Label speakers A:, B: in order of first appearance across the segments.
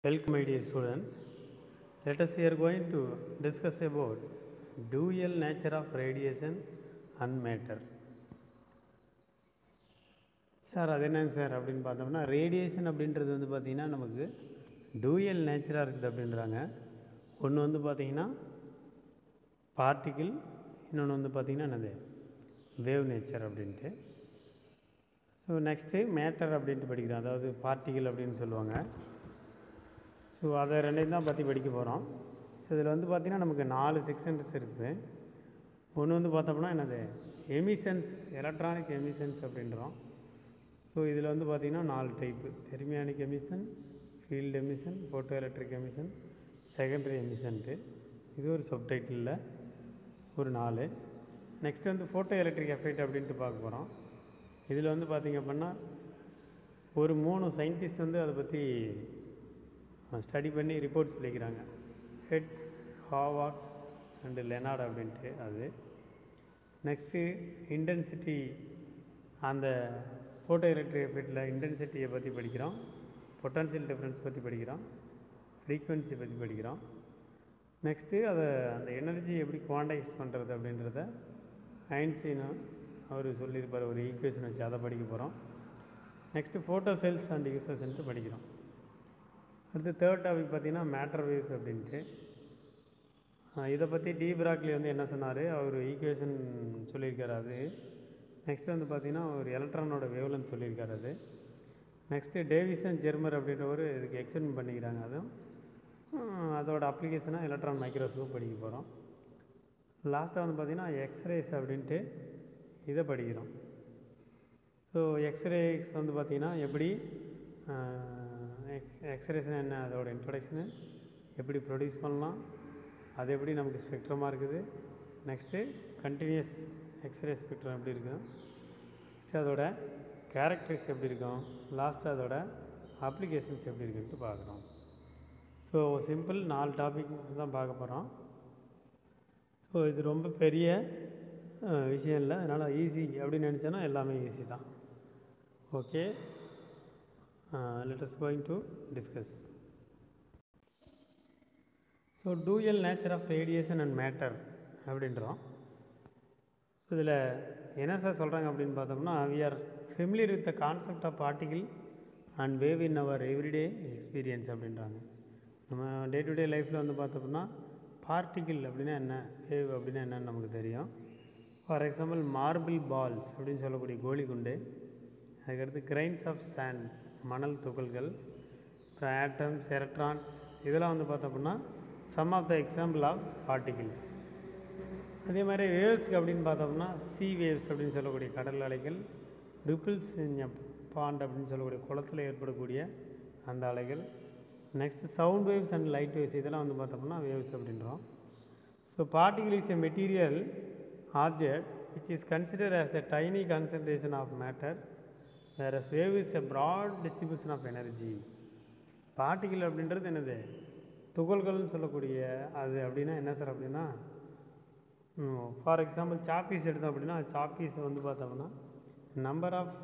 A: Welcome my dear students. Let us we are going to discuss about dual nature of radiation and matter. Sir அது என்னங்க sir அப்படின்னு பார்த்தோம்னா radiation அப்படின்றது வந்து பார்த்திங்கன்னா நமக்கு டூயல் நேச்சராக இருக்குது அப்படின்றாங்க ஒன்று வந்து பார்த்திங்கன்னா பார்ட்டிக்கிள் இன்னொன்று வந்து பார்த்திங்கன்னா என்னது வேவ் நேச்சர் அப்படின்ட்டு ஸோ நெக்ஸ்ட்டு மேட்டர் அப்படின்ட்டு படிக்கிறோம் அதாவது பார்ட்டிக்கிள் அப்படின்னு சொல்லுவாங்க ஸோ அதை ரெண்டையும் தான் பற்றி படிக்க போகிறோம் ஸோ இதில் வந்து பார்த்திங்கன்னா நமக்கு நாலு செக்ஷன்ஸ் இருக்குது ஒன்று வந்து பார்த்தோம்னா என்னது எமிஷன்ஸ் எலக்ட்ரானிக் எமிஷன்ஸ் அப்படின்றோம் ஸோ இதில் வந்து பார்த்திங்கன்னா நாலு type thermionic emission field emission photo electric emission secondary எமிஷன்ட்டு இது ஒரு சப்டைட்டிலில் ஒரு நாலு நெக்ஸ்ட் வந்து ஃபோட்டோ எலக்ட்ரிக் எஃபெக்ட் அப்படின்ட்டு பார்க்க போகிறோம் இதில் வந்து பார்த்திங்க அப்படின்னா ஒரு மூணு சயின்டிஸ்ட் வந்து அதை பற்றி ஸ்டடி பண்ணி ரிப்போர்ட் சொல்லிக்கிறாங்க ஹெட்ஸ் ஹாவாக்ஸ் அண்டு லெனார்ட் அப்படின்ட்டு அது நெக்ஸ்ட்டு இன்டென்சிட்டி அந்த ஃபோட்டோ எலக்ட்ரிக் எஃபெக்டில் இன்டென்சிட்டியை பற்றி படிக்கிறோம் பொட்டன்ஷியல் டிஃப்ரென்ஸ் பற்றி படிக்கிறோம் ஃப்ரீக்குவென்சி பற்றி படிக்கிறோம் நெக்ஸ்ட்டு அதை அந்த எனர்ஜி எப்படி குவான்டைஸ் பண்ணுறது அப்படின்றத ஐன்ஸ்டீனு அவர் சொல்லியிருப்பார் ஒரு ஈக்குவேஷன் வச்சு அதை படிக்க போகிறோம் நெக்ஸ்ட்டு ஃபோட்டோ செல்ஸ் அண்ட் யூசஸ்ன்ட்டு படிக்கிறோம் அடுத்து தேர்ட் டாபிக் பார்த்தீங்கன்னா மேட்டர் வேவ்ஸ் அப்படின்ட்டு ஆஹ் இதை பற்றி டி பிராக்லி வந்து என்ன சொன்னார் அவர் ஈக்குவேஷன் சொல்லியிருக்காரு அது நெக்ஸ்ட் வந்து பார்த்தீங்கன்னா ஒரு எலக்ட்ரானோட வேவ்லன்னு சொல்லியிருக்காரு அது நெக்ஸ்ட்டு டேவிசன் ஜெர்மர் அப்படின்றவர் இதுக்கு எக்ஸ்டெண்ட் பண்ணிக்கிறாங்க அதுவும் ஆஹ் அதோட அப்ளிகேஷனாக எலக்ட்ரான் மைக்ரோஸ்கோப் படிக்க போகிறோம் லாஸ்ட்டாக வந்து பார்த்திங்கன்னா எக்ஸ்ரேஸ் அப்படின்ட்டு இதை படிக்கிறோம் ஸோ எக்ஸ்ரேஸ் வந்து பார்த்திங்கன்னா எப்படி எக்ஸ்ரேஸ்னால் என்ன அதோட இன்ட்ரொடக்ஷனு எப்படி ப்ரொடியூஸ் பண்ணலாம் அது எப்படி நமக்கு ஸ்பெக்ட்ரமாக இருக்குது நெக்ஸ்ட்டு கண்டினியூஸ் எக்ஸ்ரே ஸ்பெக்ட்ரம் எப்படி இருக்கும் நெக்ஸ்ட்டு அதோட கேரக்டரிஸ் எப்படி இருக்கும் லாஸ்ட்டு அதோட அப்ளிகேஷன்ஸ் எப்படி இருக்குன்ட்டு பார்க்குறோம் ஸோ சிம்பிள் நாலு டாபிக் தான் பார்க்க போகிறோம் ஸோ இது ரொம்ப பெரிய அஹ், விஷயம் இல்லை அதனால் ஈஸி அப்படின்னு நினச்சோன்னா எல்லாமே ஈஸி தான் okay let us going to discuss so dual nature of radiation and matter அப்படின்றோம் ஸோ இதில் என்ன சார் சொல்கிறாங்க அப்படின்னு பார்த்தோம்னா we are familiar with the concept of particle and wave in our everyday experience அப்படின்றாங்க நம்ம டே டு டே லைஃப்பில் வந்து பார்த்தோம்னா பார்ட்டிகிள் அப்படின்னா என்ன வேவ் அப்படின்னா என்னன்னு நமக்கு தெரியும் ஃபார் எக்ஸாம்பிள் மார்பிள் பால்ஸ் அப்படின்னு சொல்லக்கூடிய கோலி குண்டு அதுக்கடுத்து கிரைன்ஸ் ஆஃப் சாண்ட் மணல் துகள்கள் அப்புறம் ஆட்டம்ஸ் எலக்ட்ரான்ஸ் இதெல்லாம் வந்து பார்த்தோம்னா some of the example of particles அதே மாதிரி வேவ்ஸ்க்கு அப்படின்னு பார்த்தோம்னா சி வேவ்ஸ் அப்படின்னு சொல்லக்கூடிய கடல் அலைகள் ரிப்பிள்ஸ் பாண்ட் அப்படின்னு சொல்லக்கூடிய குளத்தில் ஏற்படக்கூடிய அந்த அலைகள் next sound waves and light waves இதெல்லாம் வந்து பார்த்தோம்னா வேவ்ஸ் அப்படின்றோம் so particle is a material object which is considered as a tiny concentration of matter whereas wave is a broad distribution of energy particle அப்படின்றது என்னது துகள்கள்னு சொல்லக்கூடிய அது அப்படின்னா என்ன சார் அப்படின்னா ஃபார் எக்ஸாம்பிள் சாப்பீஸ் எடுத்தோம் அப்படின்னா சாப்பீஸ் வந்து பார்த்தோம்னா நம்பர் ஆஃப்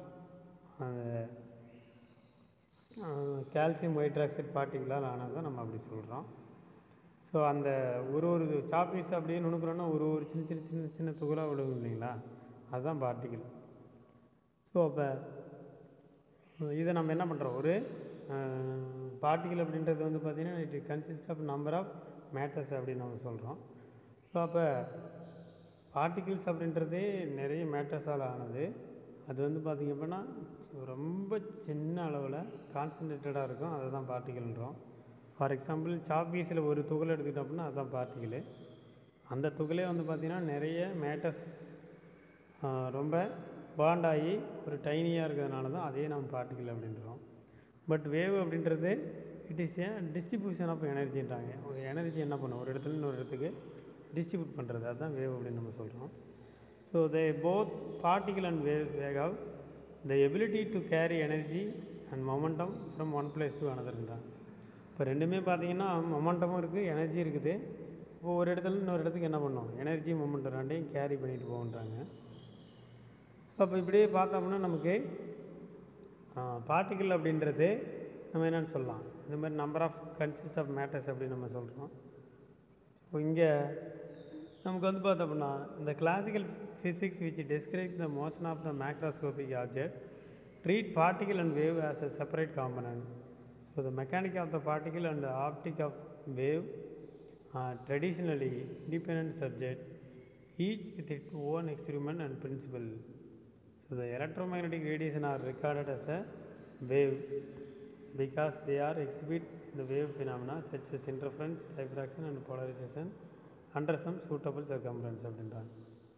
A: கால்சியம் ஹைட்ராக்சைட் பார்ட்டிகளால் ஆனது தான் நம்ம அப்படி சொல்கிறோம் ஸோ அந்த ஒரு ஒரு சாப்பீஸ் அப்படியே நுணுக்குறோன்னா ஒரு ஒரு சின்ன சின்ன சின்ன சின்ன துகளாக விழுகும் இல்லைங்களா அதுதான் பார்ட்டிகிள் ஸோ அப்போ இதை நம்ம என்ன பண்ணுறோம் ஒரு பார்ட்டிகிள் அப்படின்றது வந்து பார்த்திங்கன்னா it consist of number of matters அப்படின்னு நம்ம சொல்கிறோம் ஸோ அப்போ பார்ட்டிகிள்ஸ் அப்படின்றதே நிறைய மேட்டர்ஸால் ஆனது அது வந்து பார்த்திங்க அப்படின்னா ரொம்ப சின்ன அளவில் கான்சன்ட்ரேட்டடாக இருக்கும் அதை தான் பார்ட்டிகிள்ன்றோம் ஃபார் எக்ஸாம்பிள் சாப்பீஸில் ஒரு துகள் எடுத்துக்கிட்டோம் அப்படின்னா அதுதான் பார்ட்டிகிள் அந்த துகளே வந்து பார்த்திங்கன்னா நிறைய மேட்டர்ஸ் ரொம்ப பாண்ட் ஆகி ஒரு டைனியாக இருக்கிறதுனால தான் அதே நம்ம பார்ட்டிகிள் அப்படின்றோம் பட் வேவ் அப்படின்றது it is a distribution of எனர்ஜின்றாங்க ஒரு எனர்ஜி என்ன பண்ணும் ஒரு இடத்துல இன்னொரு இடத்துக்கு டிஸ்ட்ரிபியூட் பண்ணுறது அதுதான் வேவ் அப்படின்னு நம்ம சொல்கிறோம் so they both particle and waves wave have the ability to carry energy and momentum from one place to அனதர்ன்றாங்க இப்போ ரெண்டுமே பார்த்தீங்கன்னா மொமெண்டமும் இருக்குது எனர்ஜி இருக்குது இப்போ ஒரு இடத்துல இன்னொரு இடத்துக்கு என்ன பண்ணோம் எனர்ஜி மொமெண்டம் ரெண்டையும் கேரி பண்ணிட்டு போகன்றாங்க ஸோ அப்போ இப்படியே பார்த்தோம்னா நமக்கு பார்ட்டிகிள் அப்படின்றது நம்ம என்னென்னு சொல்லலாம் இந்த மாதிரி number of consist of matters அப்படின்னு நம்ம சொல்கிறோம் ஸோ இங்கே நமக்கு வந்து பார்த்தோம் அப்படின்னா இந்த classical physics which describes the motion of the macroscopic object treat particle and wave as a separate component so the mechanic of the particle and optic of wave traditionally independent subject each with its own experiment and principle so the electromagnetic radiation are regarded as a wave because they are exhibit the wave phenomena such as interference, diffraction and polarization under some suitable circumference அப்படின்றாங்க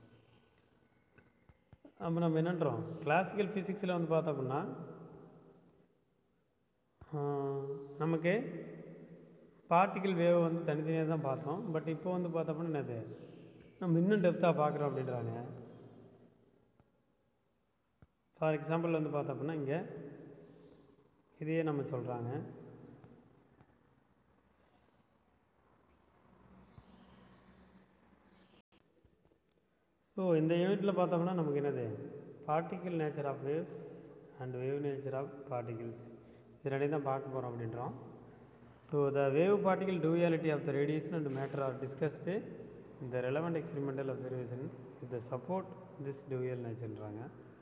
A: அப்போ நம்ம என்னன்றோம் classical ஃபிசிக்ஸில் வந்து பார்த்தோம் அப்படின்னா ஆஹ், நமக்கு particle wave வந்து தனித்தனியாக தான் பார்த்தோம் பட் இப்போ வந்து பார்த்தோம் அப்படின்னா என்னது நம்ம இன்னும் டெப்த்தாக பார்க்குறோம் அப்படின்றாங்க ஃபார் எக்ஸாம்பிள் வந்து பார்த்தோம் அப்படின்னா இங்கே இதையே நம்ம சொல்கிறாங்க ஸோ இந்த யூனிட்டில் பார்த்தோம்னா நமக்கு என்னது particle nature of waves and wave nature of particles இது ரெண்டையும் தான் பார்க்க போகிறோம் அப்படின்றோம் so the wave particle duality of the radiation and matter are discussed இந்த relevant experimental observation with support this dual நேச்சர்ன்றாங்க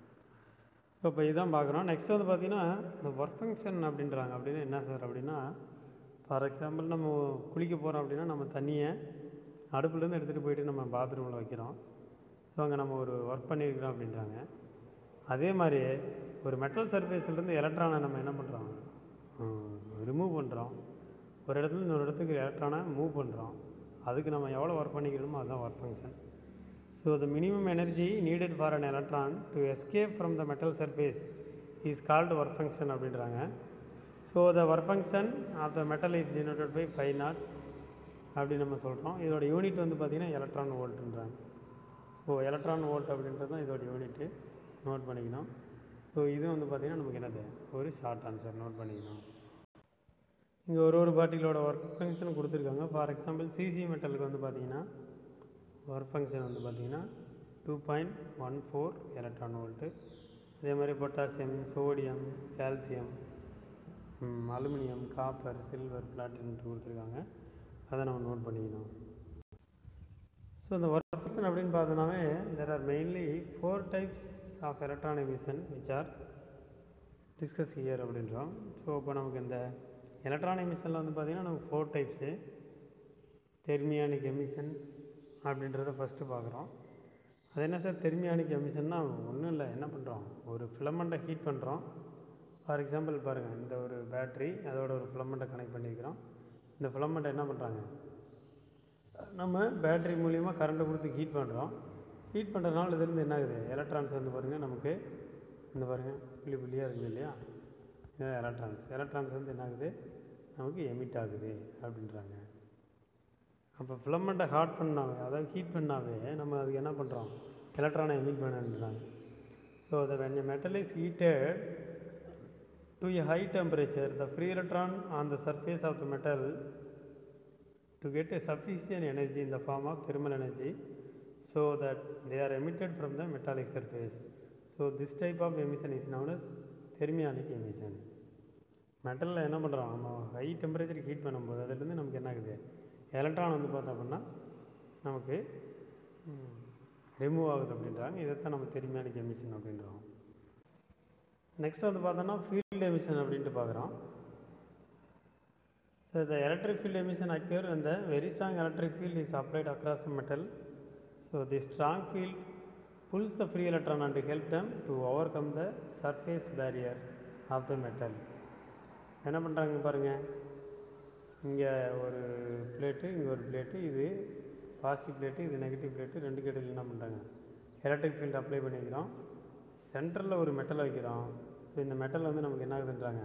A: ஸோ இப்போ இதுதான் பார்க்குறோம் நெக்ஸ்ட் வந்து பார்த்தீங்கன்னா இந்த ஒர்க் ஃபங்க்ஷன் அப்படின்றாங்க அப்படின்னா என்ன சார் அப்படின்னா ஃபார் எக்ஸாம்பிள் நம்ம குளிக்க போகிறோம் அப்படின்னா நம்ம தண்ணியை அடுப்புலேருந்து எடுத்துகிட்டு போயிட்டு நம்ம பாத்ரூமில் வைக்கிறோம் ஸோ அங்கே நம்ம ஒரு ஒர்க் பண்ணியிருக்கிறோம் அப்படின்றாங்க அதே மாதிரி ஒரு மெட்டல் சர்ஃபேஸ்லேருந்து எலக்ட்ரானை நம்ம என்ன பண்ணுறோம் ரிமூவ் பண்ணுறோம் ஒரு இடத்துல இன்னொரு இடத்துக்கு எலக்ட்ரானை மூவ் பண்ணுறோம் அதுக்கு நம்ம எவ்வளோ ஒர்க் பண்ணிக்கிறோமோ அதுதான் work function so the minimum energy needed for an electron to escape from the metal surface is called work function அப்படின்றாங்க so the work function of the metal is denoted by five naught அப்படி நம்ம சொல்கிறோம் இதோட unit வந்து பார்த்திங்கன்னா electron வோல்ட்டுன்றாங்க so electron volt அப்படின்றது தான் இதோட யூனிட்டு நோட் பண்ணிக்கணும் ஸோ இது வந்து பார்த்திங்கன்னா நமக்கு என்னது ஒரு ஷார்ட் ஆன்சர் நோட் பண்ணிக்கணும் இங்கே ஒரு ஒரு பார்ட்டிகளோட ஒர்க் ஃபங்க்ஷன் கொடுத்துருக்காங்க ஃபார் எக்ஸாம்பிள் சிசி மெட்டலுக்கு வந்து பார்த்திங்கன்னா ஒர்க் ஃபங்க்ஷன் வந்து பார்த்திங்கன்னா two point one four electron volt அதே மாதிரி potassium sodium calcium aluminium copper silver பிளாட்டினம்ட்டு கொடுத்துருக்காங்க அதை நம்ம நோட் பண்ணிக்கணும் ஸோ இந்த ஒர்க் ஃபங்க்ஷன் அப்படின்னு பார்த்தோன்னாவே there are mainly four types of electron emission which are discuss here அப்படின்றோம் ஸோ இப்போ நமக்கு இந்த எலக்ட்ரான் எமிஷனில் வந்து பார்த்திங்கன்னா நமக்கு ஃபோர் டைப்ஸு தெர்மியானிக் எமிஷன் அப்படின்றத ஃபஸ்ட்டு பார்க்குறோம் அது என்ன சார் தெர்மியானிக் எமிஷன்னா ஒன்றும் இல்லை என்ன பண்ணுறோம் ஒரு ஃபிலமெண்ட்டை ஹீட் பண்ணுறோம் ஃபார் எக்ஸாம்பிள் பாருங்கள் இந்த ஒரு பேட்ரி அதோட ஒரு ஃபிலமெண்ட்டை கனெக்ட் பண்ணியிருக்கிறோம் இந்த ஃபிலமெண்ட்டை என்ன பண்ணுறாங்க நம்ம பேட்ரி மூலியமாக கரண்ட்டை கொடுத்து ஹீட் பண்ணுறோம் ஹீட் பண்ணுறதுனால இதுலேருந்து என்ன ஆகுது எலக்ட்ரான்ஸ் வந்து பாருங்கள் நமக்கு இந்த பாருங்கள் புள்ளி புள்ளியாக இருக்குது இல்லையா இதுதான் எலக்ட்ரான்ஸ் எலக்ட்ரான்ஸ் வந்து என்ன ஆகுது நமக்கு எமிட் ஆகுது அப்படின்றாங்க அப்போ ஃபிலமெண்ட்டை ஹாட் பண்ணாவே அதாவது ஹீட் பண்ணாவே நம்ம அதுக்கு என்ன பண்ணுறோம் எலக்ட்ரானை எமிட் பண்ணுறாங்க so the when a metal is heated to a high temperature the free electron on the surface of the metal to get a sufficient energy in the form of thermal energy so that they are emitted from the metallic surface. So this type of emission is known as thermionic emission. மெட்டலில் என்ன பண்ணுறோம் நம்ம high டெம்பரேச்சருக்கு heat பண்ணும்போது அதுலேருந்து நமக்கு என்ன ஆகுது electron வந்து பார்த்தோம் அப்படின்னா நமக்கு ரிமூவ் ஆகுது அப்படின்றாங்க இதைத்தான் நம்ம தெர்மியானிக் எமிஷன் அப்படின்றோம் நெக்ஸ்ட் வந்து பார்த்தோம்னா ஃபீல்டு எமிஷன் அப்படின்ட்டு பார்க்குறோம் So the electric field emission occur when the very strong electric field is applied across the metal. So the strong field pulls the free electron and help them to overcome the surface barrier of the metal. என்ன பண்ணுறாங்க பாருங்கள் இங்கே ஒரு plate இங்கே ஒரு plate இது positive plate இது negative plate ரெண்டு கேட்டில் என்ன பண்ணுறாங்க எலக்ட்ரிக் ஃபீல்டு அப்ளை பண்ணிக்கிறோம் சென்டரில் ஒரு மெட்டல் வைக்கிறோம் ஸோ இந்த மெட்டல் வந்து நமக்கு என்ன ஆகுதுன்றாங்க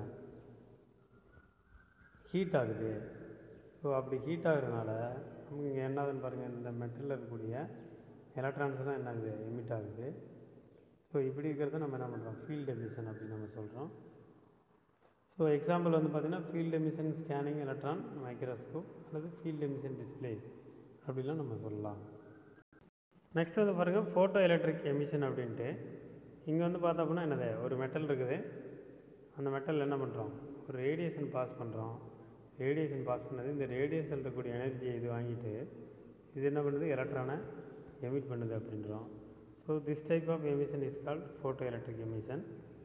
A: ஹீட் ஆகுது ஸோ அப்படி ஹீட் ஆகுறதுனால நமக்கு இங்கே என்ன ஆகுதுன்னு பாருங்கள் இந்த மெட்டலில் இருக்கக்கூடிய எலக்ட்ரான்ஸ் தான் என்ன ஆகுது எமிட் ஆகுது ஸோ இப்படி இருக்கிறத நம்ம என்ன பண்ணுறோம் ஃபீல்டு எமிஷன் அப்படின்னு நம்ம சொல்கிறோம் ஸோ எக்ஸாம்பிள் வந்து பார்த்திங்கன்னா field emission scanning electron microscope அல்லது ஃபீல்டு எமிஷன் டிஸ்பிளே அப்படிலாம் நம்ம சொல்லலாம் நெக்ஸ்ட் வந்து பாருங்கள் ஃபோட்டோ எலக்ட்ரிக் எமிஷன் அப்படின்ட்டு இங்கே வந்து பார்த்தோம் அப்படின்னா என்னது ஒரு மெட்டல் இருக்குது அந்த மெட்டல் என்ன பண்ணுறோம் ஒரு ரேடியேஷன் பாஸ் பண்ணுறோம் ரேடியேஷன் பாஸ் பண்ணது இந்த ரேடியேஷன் இருக்கக்கூடிய எனர்ஜியை இது வாங்கிட்டு இது என்ன பண்ணுது எலக்ட்ரானை எமிட் பண்ணுது அப்படின்றோம் so this type of emission is called photo electric emission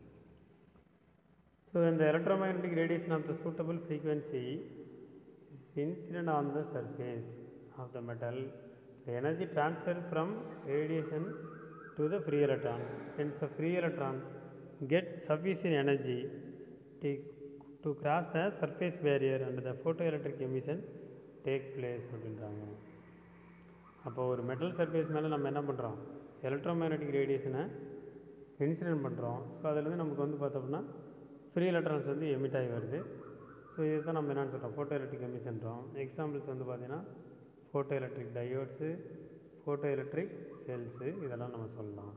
A: so இந்த electromagnetic radiation of the suitable frequency is incident on the surface of the metal. The energy transferred from radiation to the free electron. Hence, the free electron get sufficient energy to, to cross the surface barrier and the photoelectric emission take place அப்படின்றாங்க அப்போ ஒரு metal surface மேலே நம்ம என்ன பண்ணுறோம் electromagnetic ரேடியேஷனை incident பண்ணுறோம் so அதுலேருந்து நமக்கு வந்து பார்த்தோம்னா ஃப்ரீ எலக்ட்ரான்ஸ் வந்து எமிட் ஆகி வருது ஸோ இதுதான் நம்ம என்னென்னு சொல்கிறோம் ஃபோட்டோ எலக்ட்ரிக் எமிஷன்றோம் எக்ஸாம்பிள்ஸ் வந்து பார்த்தீங்கன்னா photo electric diodes photo electric cells இதெல்லாம் நம்ம சொல்லலாம்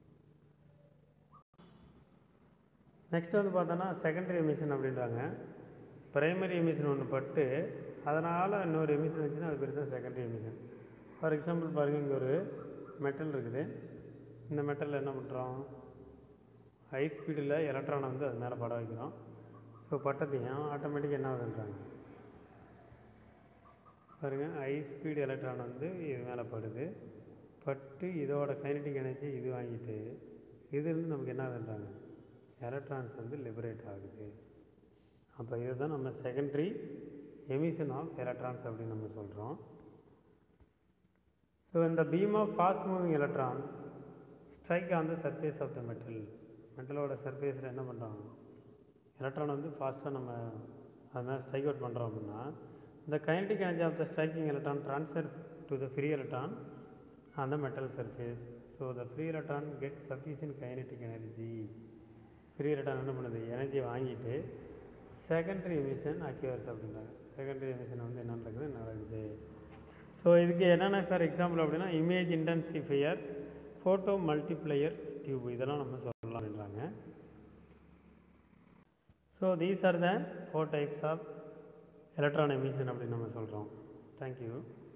A: நெக்ஸ்ட் வந்து பார்த்தோன்னா செகண்டரி எமிஷன் அப்படின்றாங்க பிரைமரி எமிஷன் ஒன்று பட்டு அதனால் இன்னொரு எமிஷன் வந்துச்சுன்னா அது பேர் தான் செகண்டரி எமிஷன் ஃபார் எக்ஸாம்பிள் பாருங்கள் இங்கே ஒரு மெட்டல் இருக்குது இந்த மெட்டலில் என்ன பண்ணுறோம் ஹை ஸ்பீடில் எலக்ட்ரானை வந்து அது மேலே பட வைக்கிறோம் ஸோ பட்டத்தையும் ஆட்டோமேட்டிக்காக என்ன ஆகுதுன்றாங்க பாருங்கள் ஹை ஸ்பீடு எலக்ட்ரான் வந்து இது மேலே படுது பட்டு இதோட கைனட்டிக் எனர்ஜி இது வாங்கிட்டு இதுலேருந்து நமக்கு என்ன ஆகுதுன்றாங்க எலக்ட்ரான்ஸ் வந்து லிபரேட் ஆகுது அப்போ இதுதான் நம்ம செகண்டரி எமிஷன் ஆஃப் எலக்ட்ரான்ஸ் அப்படின்னு நம்ம சொல்கிறோம் ஸோ இந்த beam of fast moving electron strike on the surface of the metal மெட்டலோட சர்ஃபேஸில் என்ன பண்ணுறாங்க எலக்ட்ரான் வந்து ஃபாஸ்ட்டாக நம்ம அது மேலே ஸ்ட்ரைக் அவுட் பண்ணுறோம் அப்படின்னா இந்த kinetic energy of the striking electron transfer to the free electron on the metal surface so the free electron get sufficient kinetic energy free electron என்ன பண்ணுது எனர்ஜியை வாங்கிட்டு செகண்டரி எமிஷன் அக்யூர்ஸ் அப்படின்றாங்க செகண்டரி எமிஷன் வந்து என்ன நடக்குது நடக்குது ஸோ இதுக்கு என்னென்ன சார் எக்ஸாம்பிள் அப்படின்னா image intensifier photo multiplier tube இதெல்லாம் நம்ம சொல்லலாம் அப்படின்றாங்க so these are the four types of electron emission அப்படின்னு நம்ம சொல்கிறோம் தேங்க்யூ